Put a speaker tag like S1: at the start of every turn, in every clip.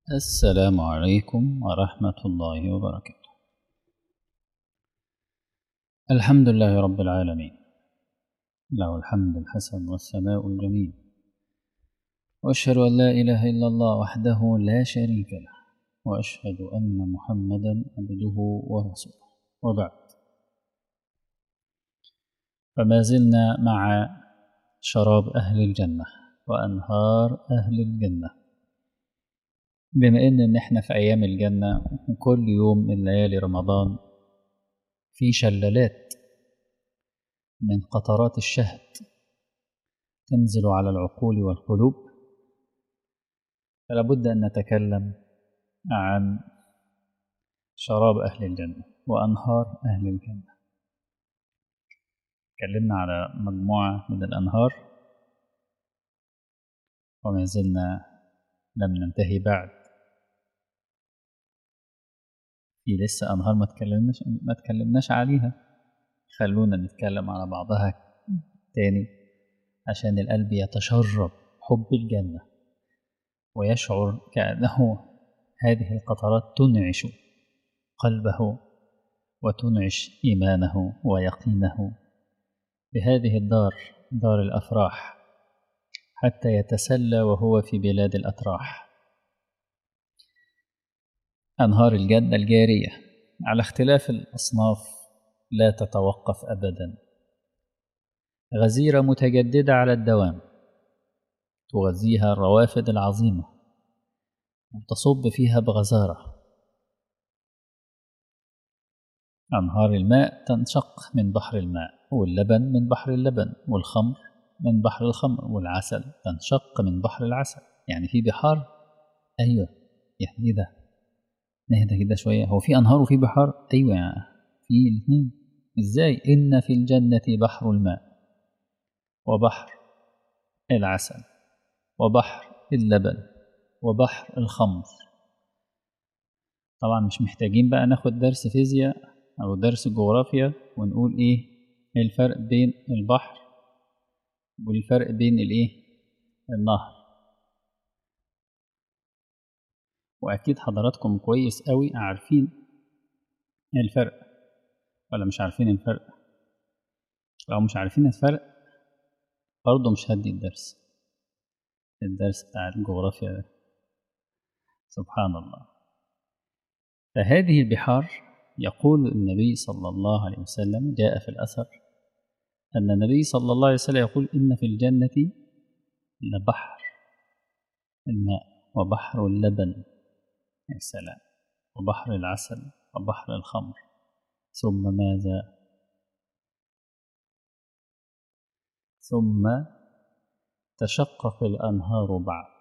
S1: السلام عليكم ورحمة الله وبركاته الحمد لله رب العالمين له الحمد الحسن والثناء الجميل وأشهد أن لا إله إلا الله وحده لا شريك له وأشهد أن محمدا عبده ورسوله وبعد فما زلنا مع شراب أهل الجنة وأنهار أهل الجنة بما إن إن إحنا في أيام الجنة وكل يوم من ليالي رمضان في شلالات من قطرات الشهد تنزل على العقول والقلوب فلا بد أن نتكلم عن شراب أهل الجنة وأنهار أهل الجنة تكلمنا على مجموعة من الأنهار وما زلنا لم ننتهي بعد في لسه أنهار ما تكلمناش ما تكلمناش عليها خلونا نتكلم على بعضها تاني عشان القلب يتشرب حب الجنة ويشعر كأنه هذه القطرات تنعش قلبه وتنعش إيمانه ويقينه بهذه الدار دار الأفراح حتى يتسلى وهو في بلاد الأتراح أنهار الجنة الجارية على اختلاف الأصناف لا تتوقف أبدا غزيرة متجددة على الدوام تغذيها الروافد العظيمة وتصب فيها بغزارة أنهار الماء تنشق من بحر الماء واللبن من بحر اللبن والخمر من بحر الخمر والعسل تنشق من بحر العسل يعني في بحار أيوة يعني إيه ده نهدى كده شوية هو في أنهار وفي بحار أيوة يعني في الاثنين إزاي إن في الجنة بحر الماء وبحر العسل وبحر اللبن وبحر الخمر طبعا مش محتاجين بقى ناخد درس فيزياء أو درس جغرافيا ونقول إيه الفرق بين البحر والفرق بين الإيه النهر وأكيد حضراتكم كويس أوي عارفين الفرق ولا مش عارفين الفرق لو مش عارفين الفرق برضه مش هدي الدرس الدرس بتاع الجغرافيا ده سبحان الله فهذه البحار يقول النبي صلى الله عليه وسلم جاء في الأثر أن النبي صلى الله عليه وسلم يقول إن في الجنة لبحر الماء وبحر اللبن يا سلام وبحر العسل وبحر الخمر ثم ماذا ثم تشقق الأنهار بعد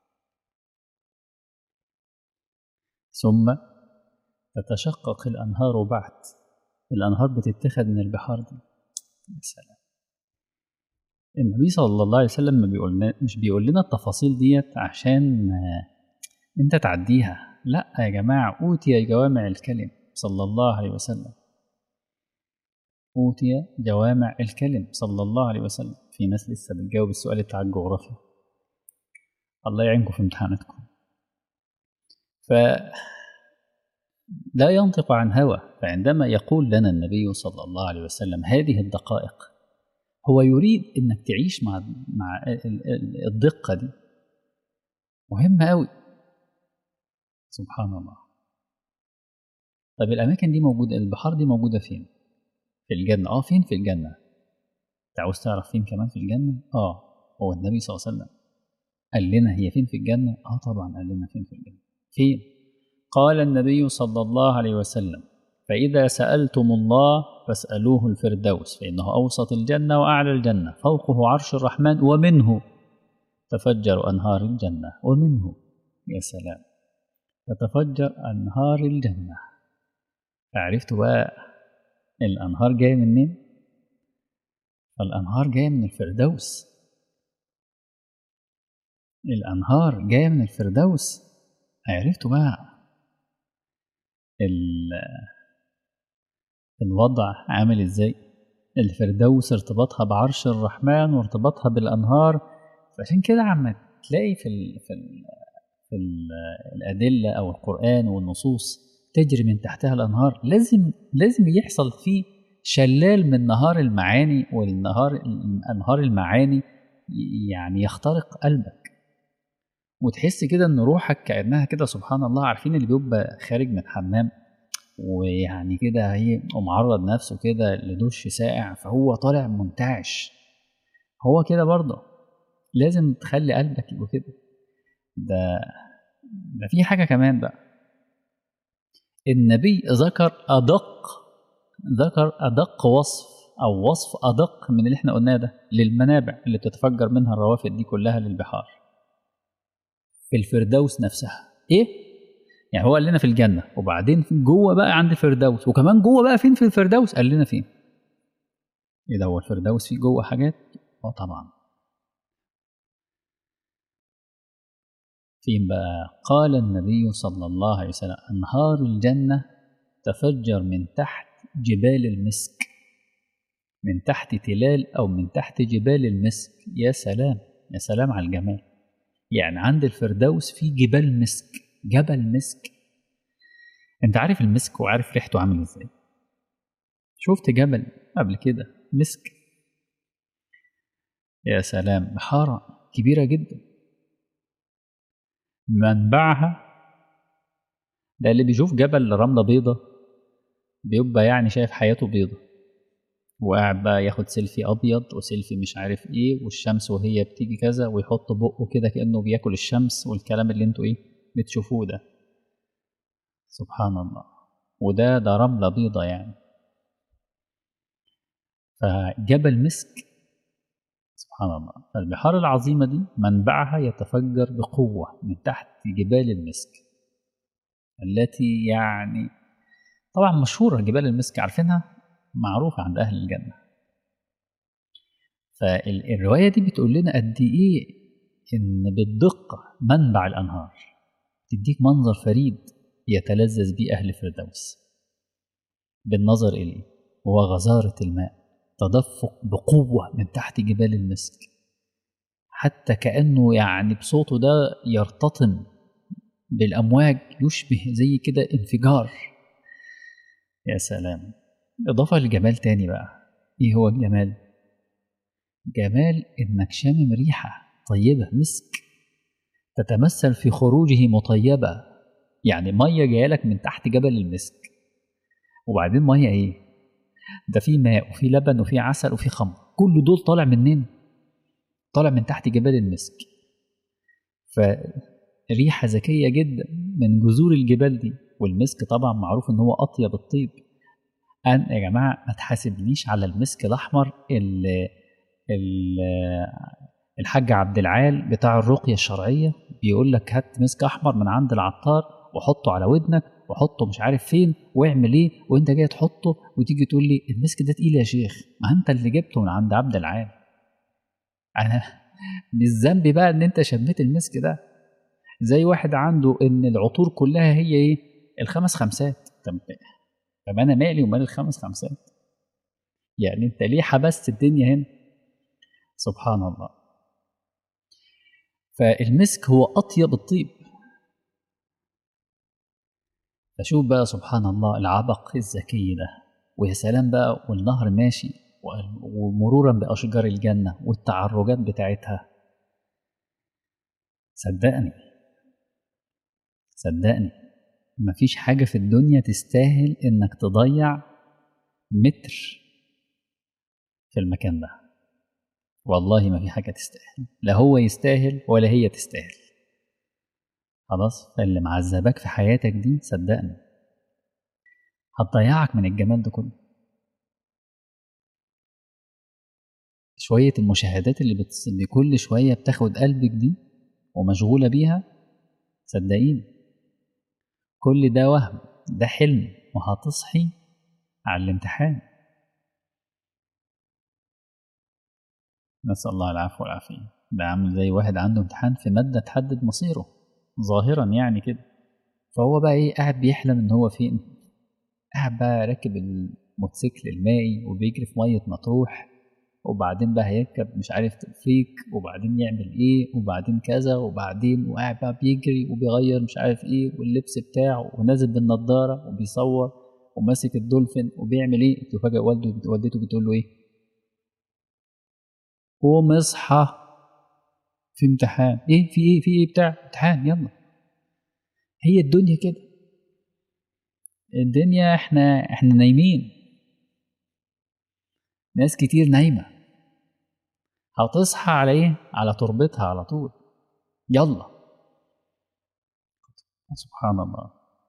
S1: ثم تتشقق الأنهار بعد الأنهار بتتخذ من البحار دي يا سلام النبي صلى الله عليه وسلم ما بيقول مش بيقول لنا التفاصيل ديت عشان انت تعديها لا يا جماعة أوتي جوامع الكلم صلى الله عليه وسلم أوتي جوامع الكلم صلى الله عليه وسلم في ناس لسه بتجاوب السؤال بتاع الجغرافيا الله يعينكم في امتحاناتكم ف لا ينطق عن هوى فعندما يقول لنا النبي صلى الله عليه وسلم هذه الدقائق هو يريد انك تعيش مع مع الدقه دي مهمه قوي سبحان الله طب الاماكن دي موجوده البحار دي موجوده فين في الجنه اه فين في الجنه انت عاوز تعرف فين كمان في الجنه اه هو النبي صلى الله عليه وسلم قال لنا هي فين في الجنه اه طبعا قال لنا فين في الجنه فين قال النبي صلى الله عليه وسلم فإذا سألتم الله فاسألوه الفردوس فإنه أوسط الجنة وأعلى الجنة فوقه عرش الرحمن ومنه تفجر أنهار الجنة ومنه يا سلام تتفجر أنهار الجنة عرفتوا بقى الأنهار جاية منين؟ الأنهار جاية من الفردوس الأنهار جاية من الفردوس عرفتوا بقى الوضع عامل ازاي الفردوس ارتباطها بعرش الرحمن وارتباطها بالانهار فعشان كده عم تلاقي في ال في ال في الأدلة أو القرآن والنصوص تجري من تحتها الأنهار لازم لازم يحصل فيه شلال من نهار المعاني والنهار أنهار المعاني يعني يخترق قلبك وتحس كده ان روحك كانها كده سبحان الله عارفين اللي بيبقى خارج من حمام ويعني كده هي ومعرض نفسه كده لدش ساقع فهو طالع منتعش هو كده برضه لازم تخلي قلبك يبقى كده ده ده في حاجة كمان بقى النبي ذكر أدق ذكر أدق وصف أو وصف أدق من اللي احنا قلناه ده للمنابع اللي بتتفجر منها الروافد دي كلها للبحار في الفردوس نفسها ايه يعني هو قال لنا في الجنه وبعدين جوه بقى عند الفردوس وكمان جوه بقى فين في الفردوس قال لنا فين ايه ده هو الفردوس فيه جوه حاجات اه طبعا فين بقى قال النبي صلى الله عليه وسلم انهار الجنه تفجر من تحت جبال المسك من تحت تلال او من تحت جبال المسك يا سلام يا سلام على الجمال يعني عند الفردوس في جبال مسك جبل مسك انت عارف المسك وعارف ريحته عامل ازاي شفت جبل قبل كده مسك يا سلام بحارة كبيرة جدا منبعها ده اللي بيشوف جبل رملة بيضة بيبقى يعني شايف حياته بيضة وقاعد بقى ياخد سيلفي ابيض وسيلفي مش عارف ايه والشمس وهي بتيجي كذا ويحط بقه كده كانه بياكل الشمس والكلام اللي انتوا ايه بتشوفوه ده سبحان الله وده ده رملة بيضة يعني فجبل مسك سبحان الله فالبحار العظيمة دي منبعها يتفجر بقوة من تحت جبال المسك التي يعني طبعا مشهورة جبال المسك عارفينها معروفة عند أهل الجنة فالرواية دي بتقول لنا قد إيه إن بالدقة منبع الأنهار تديك منظر فريد يتلذذ بيه أهل الفردوس بالنظر إليه هو غزارة الماء تدفق بقوة من تحت جبال المسك حتى كأنه يعني بصوته ده يرتطم بالأمواج يشبه زي كده انفجار يا سلام إضافة لجمال تاني بقى إيه هو الجمال؟ جمال إنك شامم ريحة طيبة مسك تتمثل في خروجه مطيبة يعني مية جاية لك من تحت جبل المسك وبعدين مية إيه؟ ده في ماء وفي لبن وفي عسل وفي خمر كل دول طالع منين؟ طالع من تحت جبال المسك فريحة ذكية جدا من جذور الجبال دي والمسك طبعا معروف ان هو اطيب الطيب أن يا جماعة ما تحاسبنيش على المسك الأحمر اللي الحاج عبد العال بتاع الرقية الشرعية بيقول لك هات مسك أحمر من عند العطار وحطه على ودنك وحطه مش عارف فين واعمل ايه وانت جاي تحطه وتيجي تقول لي المسك ده تقيل يا شيخ ما انت اللي جبته من عند عبد العال انا مش ذنبي بقى ان انت شميت المسك ده زي واحد عنده ان العطور كلها هي ايه الخمس خمسات طب طب انا مالي ومال الخمس خمسات يعني انت ليه حبست الدنيا هنا سبحان الله فالمسك هو اطيب الطيب فشوف بقى سبحان الله العبق الذكي ده ويا سلام بقى والنهر ماشي ومرورا باشجار الجنه والتعرجات بتاعتها صدقني صدقني مفيش حاجة في الدنيا تستاهل إنك تضيع متر في المكان ده والله ما في حاجة تستاهل لا هو يستاهل ولا هي تستاهل خلاص فاللي معذبك في حياتك دي صدقني هتضيعك من الجمال ده كله شوية المشاهدات اللي بتص... بكل شوية بتاخد قلبك دي ومشغولة بيها صدقيني كل ده وهم ده حلم وهتصحي على الامتحان نسأل الله العفو والعافية ده عامل زي واحد عنده امتحان في مادة تحدد مصيره ظاهرا يعني كده فهو بقى ايه قاعد بيحلم ان هو فين قاعد بقى راكب الموتوسيكل المائي وبيجري في مية مطروح وبعدين بقى هيركب مش عارف تلفيك وبعدين يعمل ايه وبعدين كذا وبعدين وقاعد بقى بيجري وبيغير مش عارف ايه واللبس بتاعه ونازل بالنضاره وبيصور وماسك الدولفين وبيعمل ايه فجاه والده والدته بتقول له ايه قوم اصحى في امتحان ايه في ايه في ايه بتاع امتحان يلا هي الدنيا كده الدنيا احنا احنا نايمين ناس كتير نايمه هتصحى على ايه على تربتها على طول يلا سبحان الله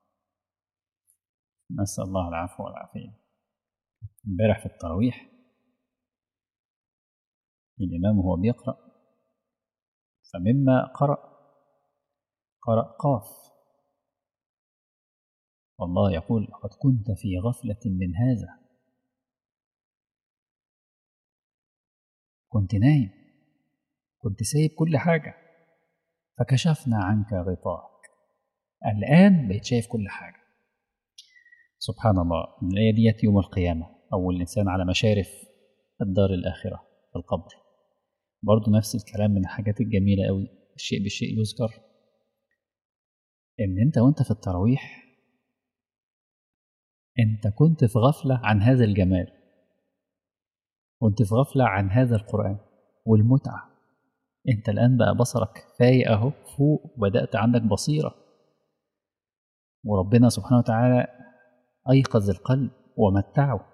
S1: نسأل الله العفو والعافية امبارح في التراويح الإمام وهو بيقرأ فمما قرأ قرأ قاف والله يقول لقد كنت في غفلة من هذا كنت نايم كنت سايب كل حاجة فكشفنا عنك غطاءك الآن بقيت شايف كل حاجة سبحان الله الآية ديت يوم القيامة أو الإنسان على مشارف الدار الآخرة في القبر برضو نفس الكلام من الحاجات الجميلة قوي الشيء بالشيء يذكر إن أنت وأنت في التراويح أنت كنت في غفلة عن هذا الجمال كنت في غفلة عن هذا القرآن والمتعة أنت الآن بقى بصرك فايق أهو فوق وبدأت عندك بصيرة وربنا سبحانه وتعالى أيقظ القلب ومتعه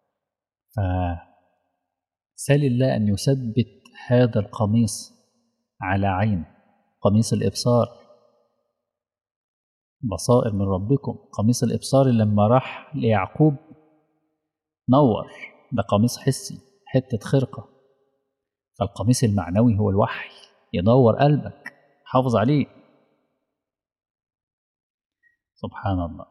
S1: فسال الله أن يثبت هذا القميص على عين قميص الإبصار بصائر من ربكم قميص الإبصار لما راح ليعقوب نور ده قميص حسي حتة خرقة فالقميص المعنوي هو الوحي يدور قلبك حافظ عليه سبحان الله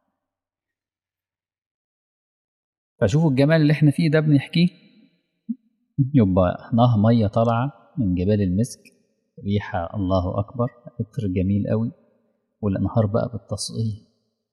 S1: فشوفوا الجمال اللي احنا فيه ده بنحكيه يبقى نهر مية طالعة من جبال المسك ريحة الله أكبر عطر جميل قوي والأنهار بقى بالتصقية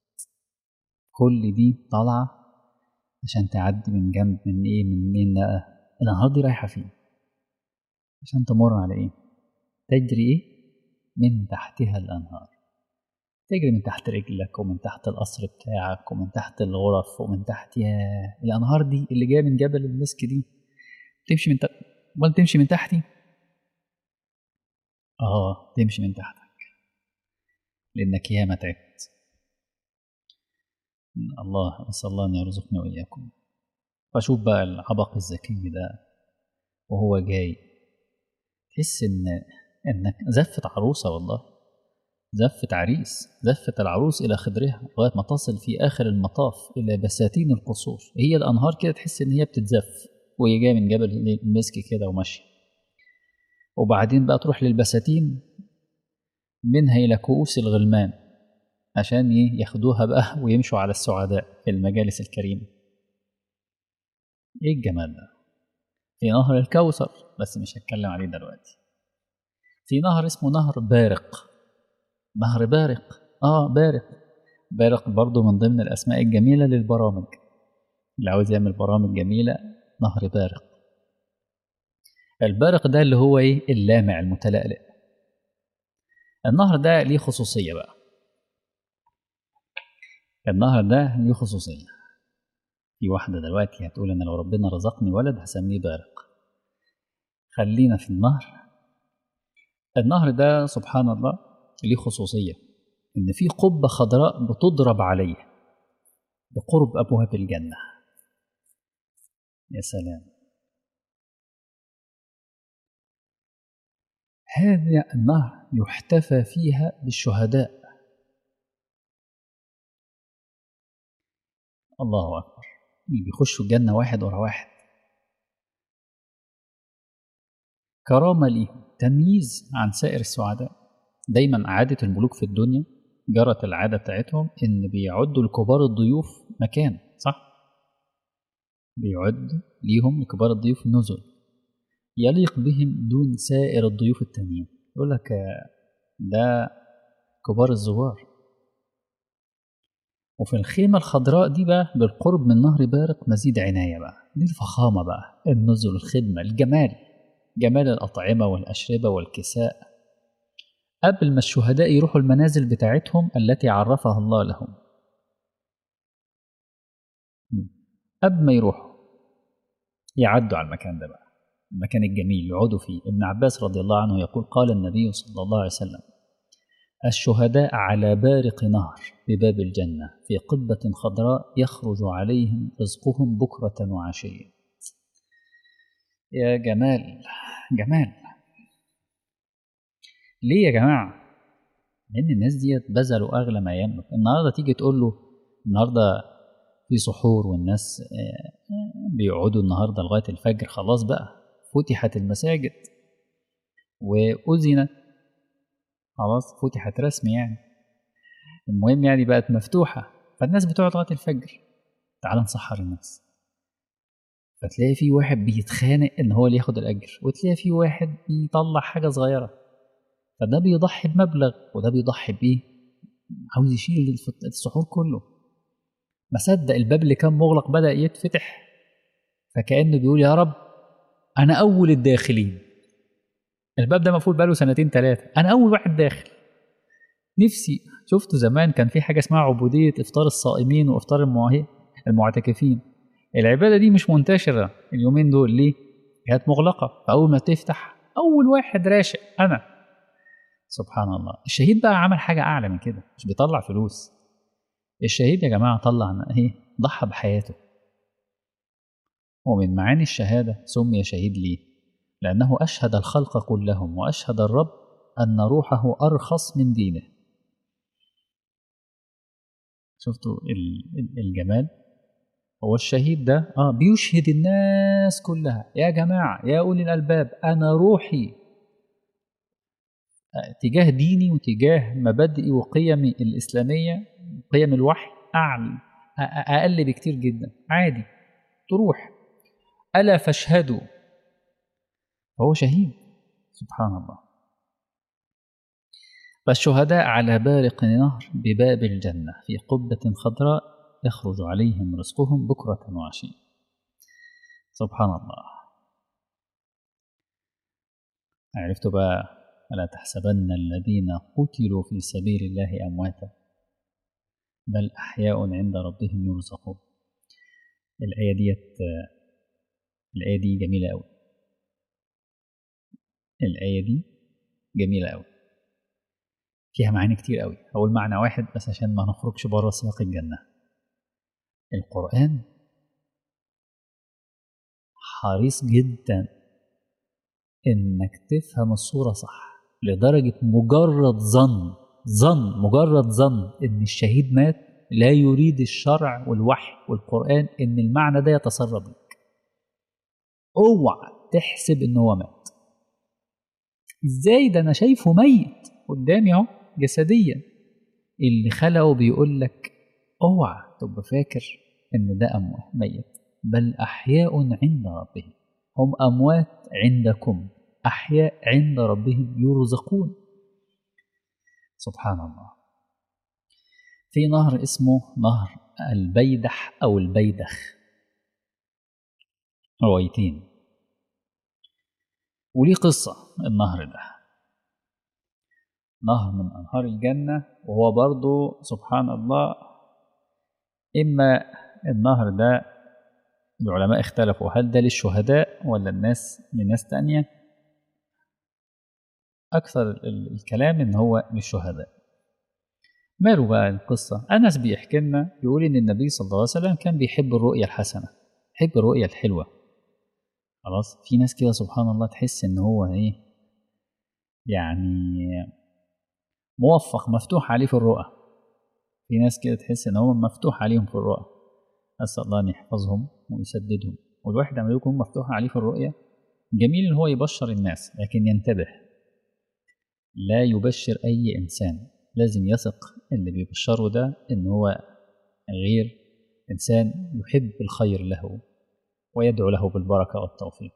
S1: كل دي طالعة عشان تعدي من جنب من ايه من مين بقى الأنهار دي رايحة فين عشان تمر على ايه تجري ايه من تحتها الأنهار تجري من تحت رجلك ومن تحت القصر بتاعك ومن تحت الغرف ومن تحت يا الأنهار دي اللي جاية من جبل المسك دي تمشي من تحت ولا تمشي من تحتي اه تمشي من تحتك لأنك ياما تعبت الله أسأل الله أن يرزقنا وإياكم فشوف بقى العبق الذكي ده وهو جاي تحس إن إنك زفت عروسة والله زفت عريس زفت العروس إلى خدرها لغاية ما تصل في آخر المطاف إلى بساتين القصور هي الأنهار كده تحس إن هي بتتزف وهي جاية من جبل المسك كده وماشية وبعدين بقى تروح للبساتين منها إلى كؤوس الغلمان عشان ياخدوها بقى ويمشوا على السعداء في المجالس الكريمة إيه الجمال ده في نهر الكوثر بس مش هتكلم عليه دلوقتي في نهر اسمه نهر بارق نهر بارق اه بارق بارق برضو من ضمن الأسماء الجميلة للبرامج اللي عاوز يعمل برامج جميلة نهر بارق البارق ده اللي هو ايه اللامع المتلألئ النهر ده ليه خصوصية بقى النهر ده ليه خصوصية في واحدة دلوقتي هتقول أنا لو ربنا رزقني ولد هسميه بارق خلينا في النهر النهر ده سبحان الله ليه خصوصية إن في قبة خضراء بتضرب عليه بقرب أبواب الجنة يا سلام هذا النهر يحتفى فيها بالشهداء الله أكبر اللي بيخشوا الجنة واحد ورا واحد كرامة ليهم تمييز عن سائر السعداء دايما عادة الملوك في الدنيا جرت العادة بتاعتهم إن بيعدوا لكبار الضيوف مكان صح؟ بيعد ليهم لكبار الضيوف نزل يليق بهم دون سائر الضيوف التانيين يقول لك ده كبار الزوار وفي الخيمة الخضراء دي بقى بالقرب من نهر بارق مزيد عناية بقى دي الفخامة بقى النزل الخدمة الجمال جمال الأطعمة والأشربة والكساء قبل ما الشهداء يروحوا المنازل بتاعتهم التي عرفها الله لهم قبل ما يروحوا يعدوا على المكان ده بقى المكان الجميل يقعدوا فيه ابن عباس رضي الله عنه يقول قال النبي صلى الله عليه وسلم الشهداء على بارق نهر بباب الجنة في قبة خضراء يخرج عليهم رزقهم بكرة وعشية يا جمال جمال ليه يا جماعة؟ لأن الناس ديت بذلوا أغلى ما يملك النهاردة تيجي تقول له النهاردة في سحور والناس بيقعدوا النهاردة لغاية الفجر خلاص بقى فتحت المساجد وأذنت خلاص فتحت رسمي يعني المهم يعني بقت مفتوحة فالناس بتقعد لغاية الفجر تعال نسحر الناس فتلاقي في واحد بيتخانق ان هو اللي ياخد الاجر وتلاقي في واحد بيطلع حاجه صغيره فده بيضحي بمبلغ وده بيضحي بايه عاوز يشيل السحور كله ما صدق الباب اللي كان مغلق بدا يتفتح فكانه بيقول يا رب انا اول الداخلين الباب ده مفروض بقاله سنتين ثلاثه انا اول واحد داخل نفسي شفتوا زمان كان في حاجه اسمها عبوديه افطار الصائمين وافطار المعتكفين العباده دي مش منتشره اليومين دول ليه كانت مغلقه فاول ما تفتح اول واحد راشق انا سبحان الله الشهيد بقى عمل حاجه اعلى من كده مش بيطلع فلوس الشهيد يا جماعه طلع ايه ضحى بحياته ومن معاني الشهاده سمي شهيد ليه لانه اشهد الخلق كلهم واشهد الرب ان روحه ارخص من دينه شفتوا الجمال هو الشهيد ده اه بيشهد الناس كلها يا جماعه يا اولي الالباب انا روحي تجاه ديني وتجاه مبادئي وقيمي الاسلاميه قيم الوحي اعلى اقل بكتير جدا عادي تروح الا فاشهدوا فهو شهيد سبحان الله فالشهداء على بارق نهر بباب الجنه في قبه خضراء يخرج عليهم رزقهم بكرة وعشيا سبحان الله عرفتوا بقى ألا تحسبن الذين قتلوا في سبيل الله أمواتا بل أحياء عند ربهم يرزقون الآية ديت الآية دي جميلة أوي الآية دي جميلة أوي فيها معاني كتير أوي أول معنى واحد بس عشان ما نخرجش بره سياق الجنة القرآن حريص جدا إنك تفهم الصورة صح لدرجة مجرد ظن ظن مجرد ظن إن الشهيد مات لا يريد الشرع والوحي والقرآن إن المعنى ده يتسرب لك اوعى تحسب إن هو مات إزاي ده أنا شايفه ميت قدامي أهو جسديا اللي خلقه بيقول لك اوعى تبقى فاكر ان ده اموات ميت بل احياء عند ربهم هم اموات عندكم احياء عند ربهم يرزقون سبحان الله في نهر اسمه نهر البيدح او البيدخ روايتين وليه قصة النهر ده نهر من أنهار الجنة وهو برضو سبحان الله إما النهر ده العلماء اختلفوا هل ده للشهداء ولا الناس لناس تانية أكثر الكلام إن هو للشهداء ماله بقى القصة أنس بيحكي لنا بيقول إن النبي صلى الله عليه وسلم كان بيحب الرؤية الحسنة يحب الرؤية الحلوة خلاص في ناس كده سبحان الله تحس إن هو إيه يعني موفق مفتوح عليه في الرؤى في ناس كده تحس ان هو مفتوح عليهم في الرؤى اسال الله ان يحفظهم ويسددهم والواحد لما يكون مفتوح عليه في الرؤيه جميل ان هو يبشر الناس لكن ينتبه لا يبشر اي انسان لازم يثق اللي بيبشره ده ان هو غير انسان يحب الخير له ويدعو له بالبركه والتوفيق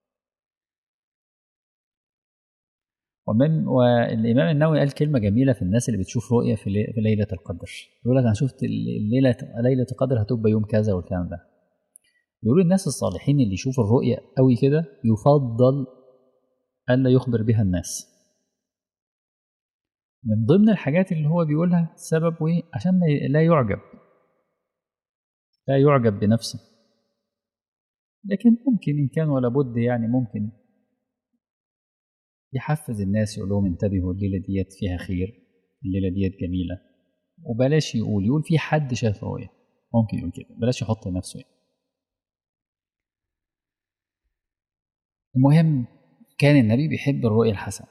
S1: ومن والامام النووي قال كلمه جميله في الناس اللي بتشوف رؤيه في, لي... في ليله القدر يقول لك انا شفت الليله ليله القدر هتبقى يوم كذا والكلام ده يقولوا الناس الصالحين اللي يشوفوا الرؤية قوي كده يفضل ألا يخبر بها الناس من ضمن الحاجات اللي هو بيقولها سبب ايه عشان لا يعجب لا يعجب بنفسه لكن ممكن إن كان ولا بد يعني ممكن يحفز الناس يقول لهم انتبهوا الليلة ديت فيها خير الليلة ديت جميلة وبلاش يقول يقول في حد شاف رؤية ممكن يقول كده بلاش يحط نفسه يعني. المهم كان النبي بيحب الرؤية الحسنة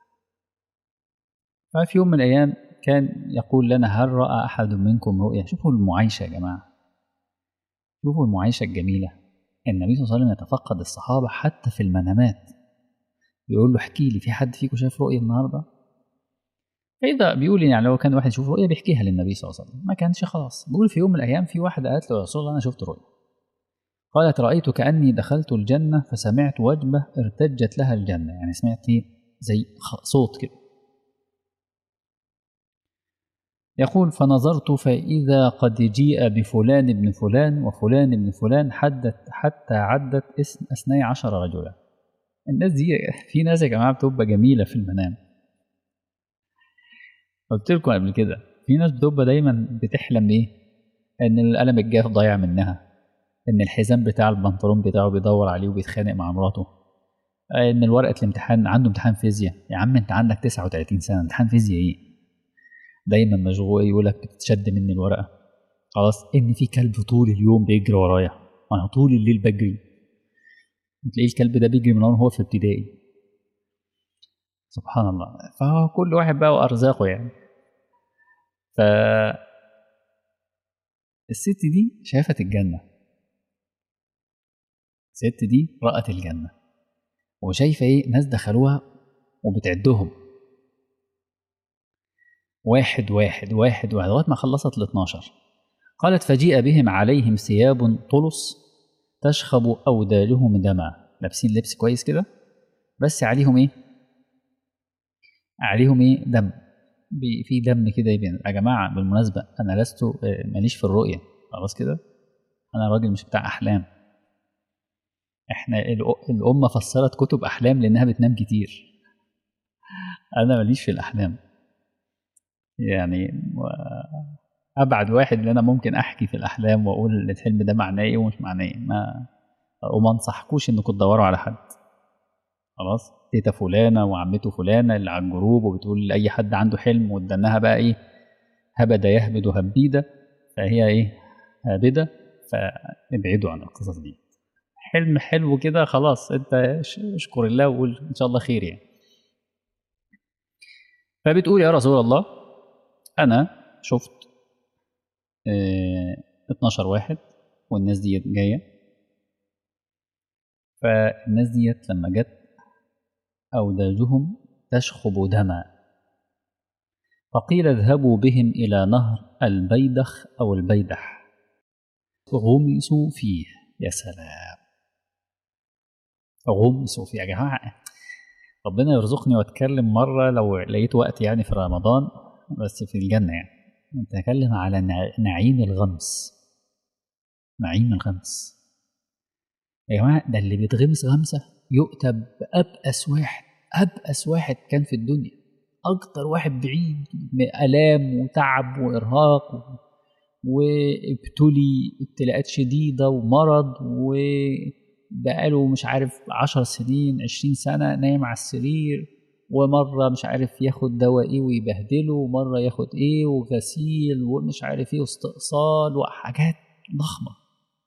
S1: ففي يوم من الأيام كان يقول لنا هل رأى أحد منكم رؤيا شوفوا المعايشة يا جماعة شوفوا المعايشة الجميلة النبي صلى الله عليه وسلم يتفقد الصحابة حتى في المنامات بيقول له احكي لي في حد فيكم شاف رؤيا النهارده فإذا بيقول يعني لو كان واحد يشوف رؤيا بيحكيها للنبي صلى الله عليه وسلم ما كانش خلاص بيقول في يوم من الأيام في واحدة قالت له يا رسول الله أنا شفت رؤيا قالت رأيت كأني دخلت الجنة فسمعت وجبة ارتجت لها الجنة يعني سمعت زي صوت كده يقول فنظرت فإذا قد جيء بفلان ابن فلان وفلان ابن فلان حدت حتى عدت اسم اثني عشر رجلا الناس دي في ناس يا جماعة بتبقى جميلة في المنام قلت لكم قبل كده في ناس بتبقى دايما بتحلم ايه ان القلم الجاف ضايع منها ان الحزام بتاع البنطلون بتاعه بيدور عليه وبيتخانق مع مراته ان الورقه الامتحان عنده امتحان فيزياء يا عم انت عندك 39 سنه امتحان فيزياء ايه دايما مشغول يقول لك بتتشد مني الورقه خلاص ان في كلب طول اليوم بيجري ورايا وانا طول الليل بجري وتلاقيه الكلب ده بيجري من وهو في ابتدائي سبحان الله فكل واحد بقى وارزاقه يعني ف الست دي شافت الجنه الست دي رأت الجنة وشايفة ايه ناس دخلوها وبتعدهم واحد واحد واحد واحد لغاية ما خلصت ال 12 قالت فجيء بهم عليهم ثياب طلس تشخب أودالهم دما لابسين لبس كويس كده بس عليهم ايه عليهم ايه دم في دم كده يبين يا جماعة بالمناسبة أنا لست ماليش في الرؤية خلاص كده أنا راجل مش بتاع أحلام احنا الأمة فسرت كتب أحلام لأنها بتنام كتير أنا ماليش في الأحلام يعني أبعد واحد اللي أنا ممكن أحكي في الأحلام وأقول الحلم ده معناه إيه ومش معناه إيه ما وما انصحكوش إنكم تدوروا على حد خلاص تيتا فلانة وعمته فلانة اللي على الجروب وبتقول لأي حد عنده حلم وادناها بقى إيه هبد يهبد هبيدة فهي إيه هابدة فابعدوا عن القصص دي حلم حلو كده خلاص انت اشكر الله وقول ان شاء الله خير يعني فبتقول يا رسول الله انا شفت اه 12 واحد والناس ديت جايه فالناس ديت لما جت اوداجهم تشخب دما فقيل اذهبوا بهم الى نهر البيدخ او البيدح غمسوا فيه يا سلام غمسوا فيه يا جماعه ربنا يرزقني واتكلم مره لو لقيت وقت يعني في رمضان بس في الجنه يعني نتكلم على نعيم الغمس نعيم الغمس يا جماعه ده اللي بيتغمس غمسه يؤتى بأبأس واحد أبأس واحد كان في الدنيا أكتر واحد بعيد آلام وتعب وإرهاق وابتلي ابتلاءات شديدة ومرض وبقاله مش عارف عشر سنين عشرين سنة نايم على السرير ومرة مش عارف ياخد دواء ايه ويبهدله ومرة ياخد ايه وغسيل ومش عارف ايه واستئصال وحاجات ضخمة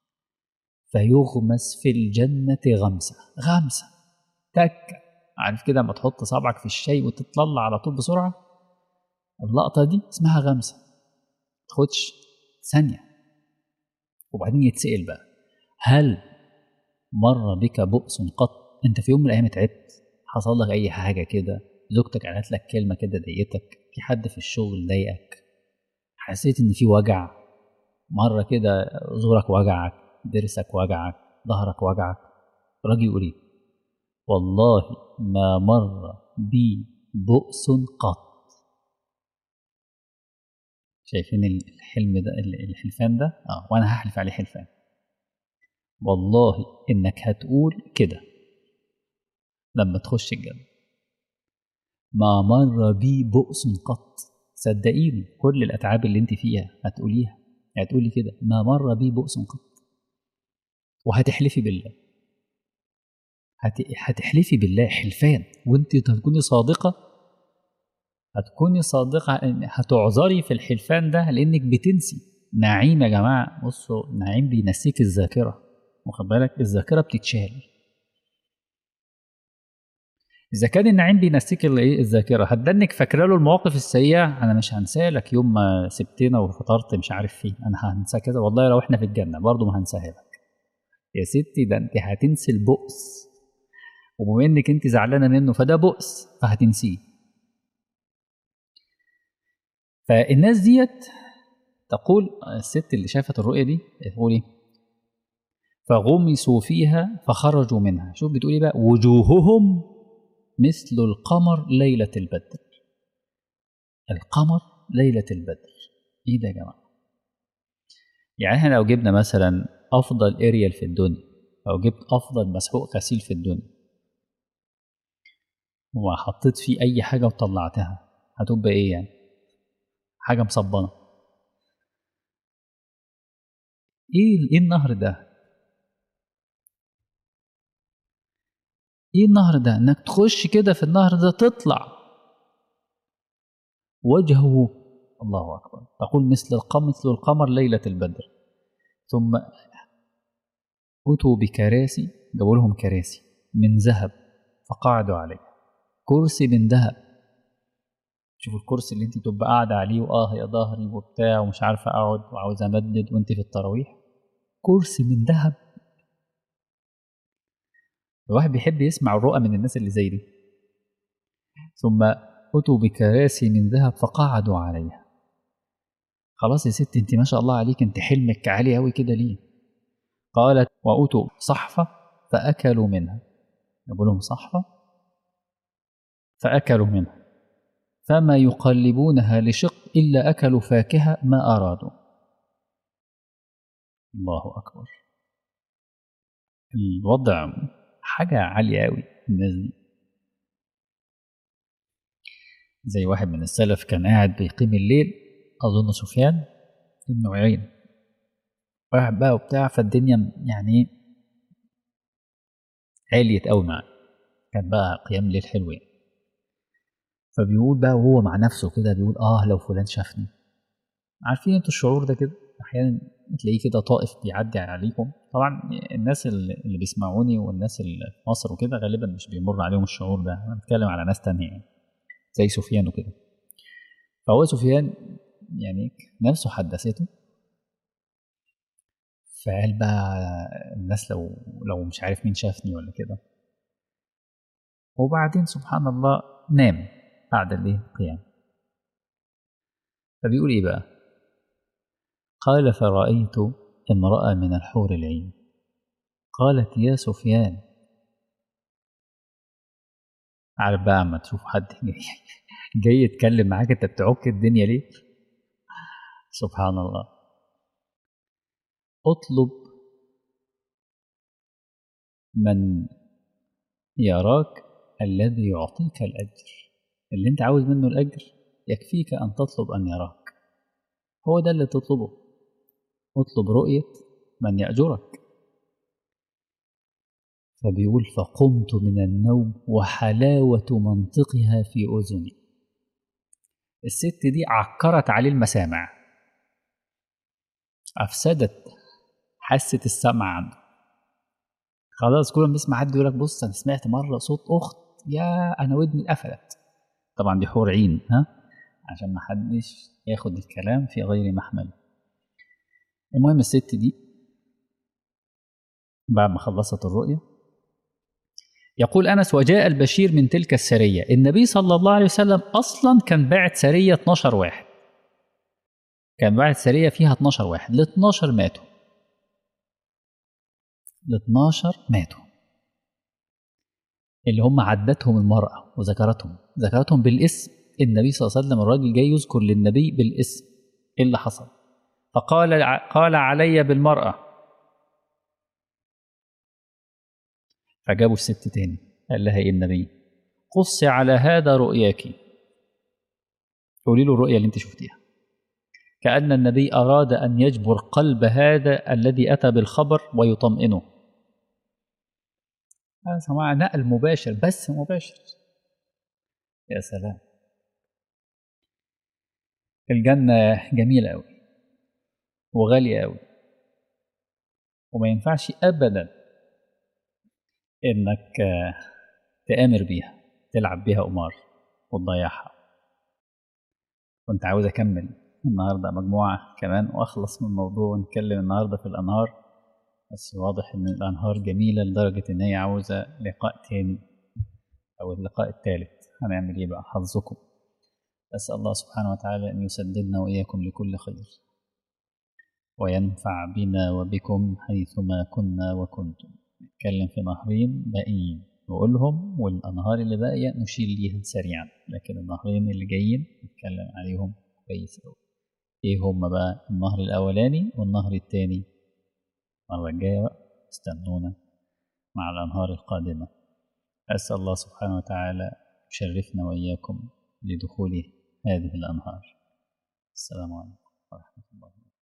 S1: فيغمس في الجنة غمسة غمسة تكة عارف كده لما تحط صابعك في الشاي وتطلع على طول بسرعة اللقطة دي اسمها غمسة تاخدش ثانية وبعدين يتسأل بقى هل مر بك بؤس قط انت في يوم من الايام تعبت حصل لك اي حاجة كده زوجتك قالت لك كلمة كده ضايقتك في حد في الشغل ضايقك حسيت ان في وجع مرة كده زورك وجعك ضرسك وجعك ظهرك وجعك راجل يقول ايه والله ما مر بي بؤس قط شايفين الحلم ده الحلفان ده اه وانا هحلف عليه حلفان والله إنك هتقول كده لما تخش الجنة ما مر بي بؤس قط صدقيني كل الأتعاب اللي انت فيها هتقوليها هتقولي كده ما مر بي بؤس قط وهتحلفي بالله هت... هتحلفي بالله حلفان وانت هتكوني صادقة هتكوني صادقة هتعذري في الحلفان ده لأنك بتنسي نعيم يا جماعة بصوا نعيم بينسيك الذاكرة واخد بالك الذاكرة بتتشال إذا كان النعيم بينسيك الذاكرة هتدنك فاكرة له المواقف السيئة أنا مش هنساه لك يوم ما سبتنا وفطرت مش عارف فين أنا هنسى كذا والله لو إحنا في الجنة برضه ما هنساها لك يا ستي ده أنت هتنسي البؤس وبما إنك أنت زعلانة منه فده بؤس فهتنسيه فالناس ديت تقول الست اللي شافت الرؤية دي تقول إيه فغمسوا فيها فخرجوا منها شوف بتقول إيه بقى وجوههم مثل القمر ليلة البدر القمر ليلة البدر ايه ده يا جماعة يعني احنا لو جبنا مثلا افضل اريال في الدنيا او جبت افضل مسحوق غسيل في الدنيا وحطيت فيه اي حاجة وطلعتها هتبقى ايه يعني حاجة مصبنة ايه ايه النهر ده ايه النهر ده انك تخش كده في النهر ده تطلع وجهه الله اكبر تقول مثل القمر مثل القمر ليله البدر ثم اتوا بكراسي جابوا لهم كراسي من ذهب فقعدوا عليه كرسي من ذهب شوف الكرسي اللي انت تبقى قاعده عليه واه يا ظهري وبتاع ومش عارفه اقعد وعاوز امدد وانت في التراويح كرسي من ذهب الواحد بيحب يسمع الرؤى من الناس اللي زي دي ثم أتوا بكراسي من ذهب فقعدوا عليها خلاص يا ست انت ما شاء الله عليك انت حلمك عالي قوي كده ليه قالت وأتوا صحفة فأكلوا منها جابوا لهم صحفة فأكلوا منها فما يقلبونها لشق إلا أكلوا فاكهة ما أرادوا الله أكبر الوضع حاجة عالية أوي الناس دي زي واحد من السلف كان قاعد بيقيم الليل أظن سفيان ابن عيين واحد بقى وبتاع فالدنيا يعني عليت أوي معاه كان بقى قيام الليل حلو يعني فبيقول بقى وهو مع نفسه كده بيقول آه لو فلان شافني عارفين انتوا الشعور ده كده أحيانا تلاقيه كده طائف بيعدي عليكم طبعا الناس اللي بيسمعوني والناس اللي في مصر وكده غالبا مش بيمر عليهم الشعور ده انا بتكلم على ناس تانية يعني زي سفيان وكده فهو سفيان يعني نفسه حدثته فقال بقى الناس لو لو مش عارف مين شافني ولا كده وبعدين سبحان الله نام بعد الايه القيام فبيقول ايه بقى قال فرأيت امرأة من الحور العين قالت يا سفيان عارف بقى اما تشوف حد جاي, جاي يتكلم معاك انت بتعك الدنيا ليه سبحان الله اطلب من يراك الذي يعطيك الأجر اللي انت عاوز منه الأجر يكفيك أن تطلب أن يراك هو ده اللي تطلبه اطلب رؤية من يأجرك فبيقول فقمت من النوم وحلاوة منطقها في أذني الست دي عكرت عليه المسامع أفسدت حاسة السمع عنده خلاص كل ما بيسمع حد يقول لك بص أنا سمعت مرة صوت أخت يا أنا ودني اتقفلت طبعا دي حور عين ها عشان ما حدش ياخد الكلام في غير محمل المهم الست دي بعد ما خلصت الرؤية يقول أنس وجاء البشير من تلك السرية النبي صلى الله عليه وسلم أصلا كان باعت سرية 12 واحد كان باعت سرية فيها 12 واحد ال 12 ماتوا ال 12 ماتوا اللي هم عدتهم المرأة وذكرتهم ذكرتهم بالاسم النبي صلى الله عليه وسلم الراجل جاي يذكر للنبي بالاسم ايه اللي حصل فقال قال علي بالمرأة فجابوا الست تاني قال لها ايه النبي قص على هذا رؤياك قولي له الرؤيا اللي انت شفتيها كأن النبي أراد أن يجبر قلب هذا الذي أتى بالخبر ويطمئنه هذا مع نقل مباشر بس مباشر يا سلام الجنة جميلة أوي وغالية أوي وما ينفعش أبدا إنك تآمر بيها تلعب بيها قمار وتضيعها كنت عاوز أكمل النهاردة مجموعة كمان وأخلص من الموضوع ونتكلم النهاردة في الأنهار بس واضح إن الأنهار جميلة لدرجة إن هي عاوزة لقاء تاني أو اللقاء الثالث هنعمل إيه بقى حظكم أسأل الله سبحانه وتعالى أن يسددنا وإياكم لكل خير وينفع بنا وبكم حيثما كنا وكنتم نتكلم في نهرين باقيين نقولهم والأنهار اللي باقية نشير ليها سريعا لكن النهرين اللي جايين نتكلم عليهم كويس أوي إيه هما بقى النهر الأولاني والنهر التاني المرة الجاية بقى استنونا مع الأنهار القادمة أسأل الله سبحانه وتعالى يشرفنا وإياكم لدخول هذه الأنهار السلام عليكم ورحمة الله